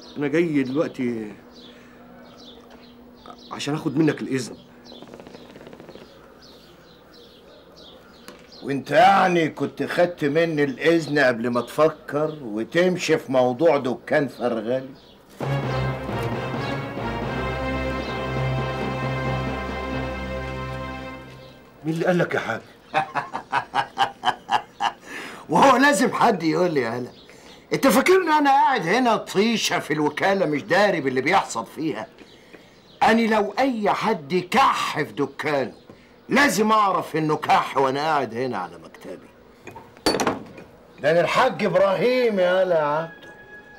انا جاي دلوقتي عشان اخد منك الاذن وانت يعني كنت خدت مني الاذن قبل ما تفكر وتمشي في موضوع دكان فرغلي مين اللي قال لك يا حاج وهو لازم حد يقول لي هلا انت فاكرني انا قاعد هنا طيشه في الوكاله مش داري باللي بيحصل فيها اني لو اي حد كح في دكانه لازم اعرف انه كح وانا قاعد هنا على مكتبي ده أنا الحاج ابراهيم يا هلا يا عبده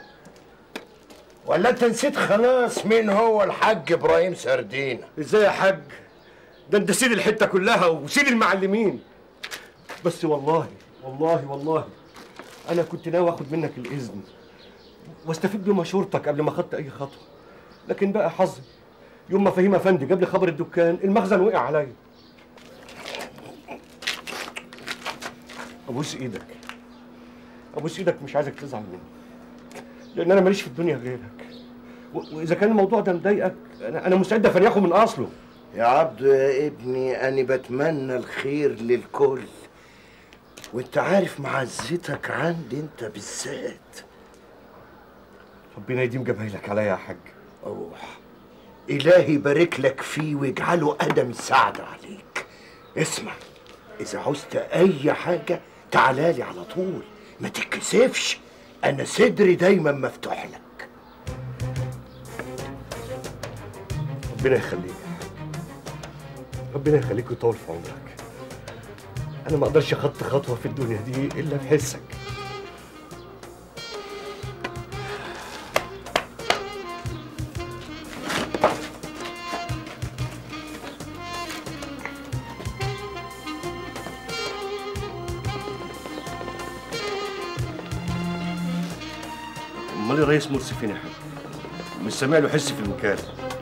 ولا انت نسيت خلاص مين هو الحاج ابراهيم سردينه ازاي يا حاج ده انت سيد الحته كلها وسيد المعلمين بس والله والله والله انا كنت ناوي اخد منك الاذن واستفيد بمشورتك قبل ما خدت اي خطوه لكن بقى حظي يوم ما فهيم افندي جاب لي خبر الدكان المخزن وقع عليا ابوس ايدك ابوس ايدك مش عايزك تزعل مني لان انا ماليش في الدنيا غيرك و- واذا كان الموضوع ده مضايقك انا انا مستعد افريحه من اصله يا عبدو يا ابني أنا بتمنى الخير للكل وانت عارف معزتك عندي انت بالذات ربنا يديم جمايلك عليا يا حاج روح إلهي يبارك لك فيه ويجعله قدم السعادة عليك اسمع إذا عوزت أي حاجة تعالالي على طول ما تتكسفش أنا صدري دايما مفتوح لك ربنا يخليك ربنا يخليك ويطول في عمرك انا ما اقدرش اخط خطوه في الدنيا دي الا بحسك امال الرئيس مرسي فين يا حاج مش سامع له حس في المكان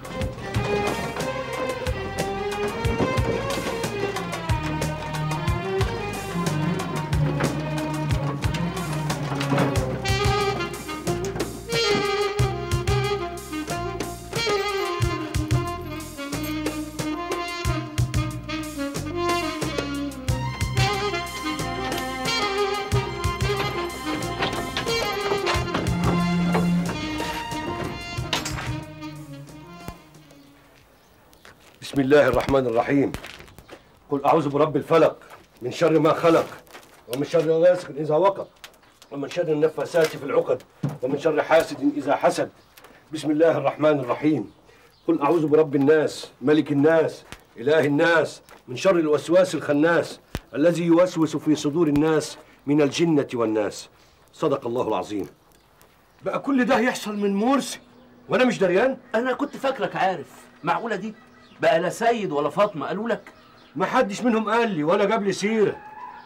بسم الله الرحمن الرحيم قل أعوذ برب الفلق من شر ما خلق ومن شر غاسق إذا وقب ومن شر النفاسات في العقد ومن شر حاسد إذا حسد بسم الله الرحمن الرحيم قل أعوذ برب الناس ملك الناس إله الناس من شر الوسواس الخناس الذي يوسوس في صدور الناس من الجنة والناس صدق الله العظيم بقى كل ده يحصل من مرسي وأنا مش دريان انا كنت فاكرك عارف معقوله دي بقى لا سيد ولا فاطمه قالوا لك ما حدش منهم قال لي ولا جاب لي سيره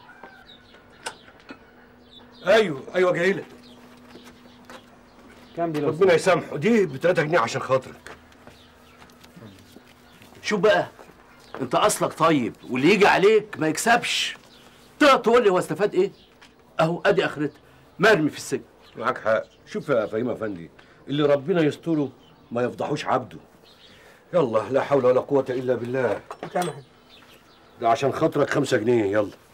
ايوه ايوه جاي لك كام دي لو ربنا يسامحه دي ب 3 جنيه عشان خاطرك شوف بقى انت اصلك طيب واللي يجي عليك ما يكسبش تقدر تقول لي هو استفاد ايه اهو ادي اخرتها مرمي في السجن معاك حق شوف يا فهيم افندي اللي ربنا يستره ما يفضحوش عبده يلا لا حول ولا قوة إلا بالله كام يا حاج؟ ده عشان خاطرك خمسة جنيه يلا